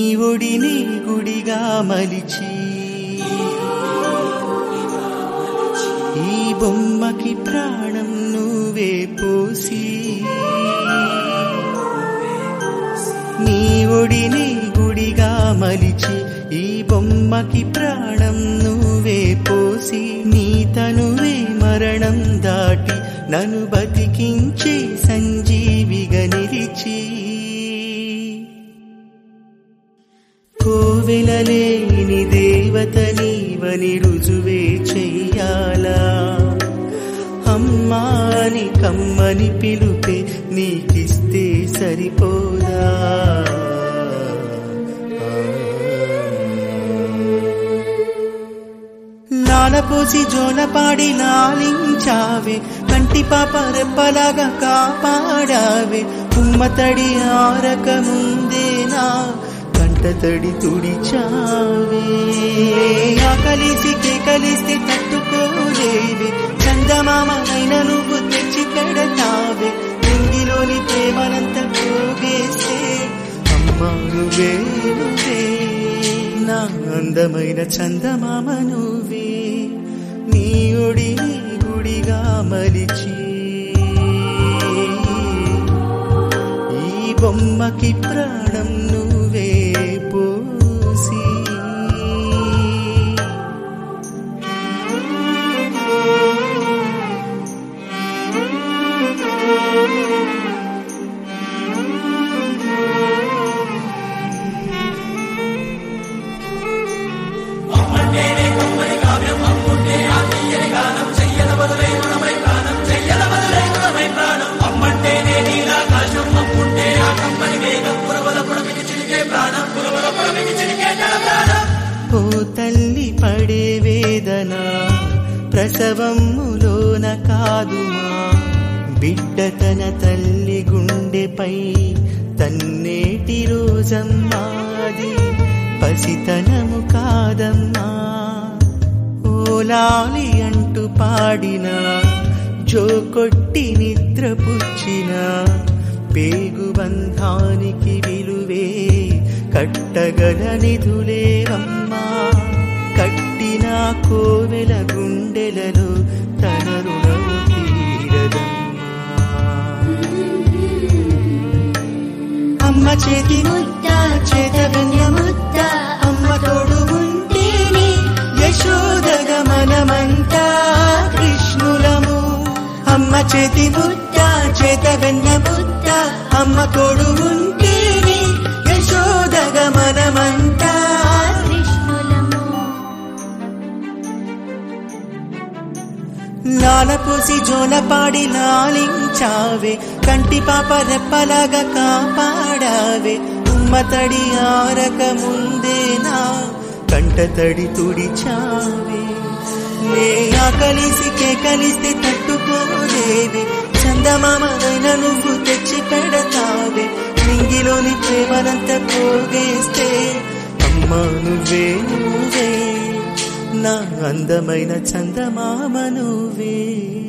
ఒడిని గుడిగా మలిచి ఈ బొమ్మకి ప్రాణం నువ్వే పోసి నీ ఒడిని గుడిగా మలిచి ఈ బొమ్మకి ప్రాణం నువ్వే పోసి నీ తనువే మరణం దాటి నన్ను బతికించే సంజీవిగా నిలిచి కోవెలలేని దేవత నీవని రుజువే చెయ్యాలా అమ్మాని కమ్మని పిలుపే నీకిస్తే సరిపోదా లాలపోసి జోలపాడి లాలించావే కంటి పాప రెప్పలాగా కాపాడావే ఉమ్మతడి ఆరక ముందేనా కంటతడి తుడిచావే ఆకలిసి కేకలిస్తే తట్టుకోలేవే చందమామనైన నువ్వు తెచ్చి పెడతావే నింగిలోని ప్రేమనంత పోగేస్తే అమ్మా నువ్వే నువ్వే నా అందమైన చందమామ నువ్వే నీ ఒడిని గుడిగా మలిచి ఈ బొమ్మకి ప్రాణం నువ్వే పోసి ఓ తల్లి పడే వేదన ప్రసవములోన కాదుమా బిడ్డ తన తల్లి గుండెపై తన్నేటి రోజమ్మాది పసితనము కాదమ్మా ఓలాలి అంటూ పాడిన జో కొట్టి నిద్రపుచ్చిన పేగు బంధానికి విలువే కట్టగల నిధులేవమ్మా కట్టిన కోవెల గుండెలలో తన రుణము తీరదమ్మా అమ్మ చేతి ముద్ద చేత ముద్ద అమ్మ తోడు ఉంటేనే యశోదగ మనమంతా కృష్ణులము అమ్మ చేతి ముద్ద చేత వెన్న ముద్ద అమ్మ తోడు ఉంటేనే యశోదగ మనమంతా కృష్ణులము లాలపోసి జోలపాడి లాలించావే కంటి పాప రెప్పలాగా కాపాడావే ఉమ్మతడి ఆరక ముందేనా కంటతడి తుడిచావే నే ఆకలిసి కేకలిస్తే తట్టుకోలేవే చందమామనైన నువ్వు తెచ్చి పెడతావే నింగిలోని ప్రేమనంత పోగేస్తే అమ్మా నువ్వే నువ్వే నా అందమైన చందమామ నువ్వే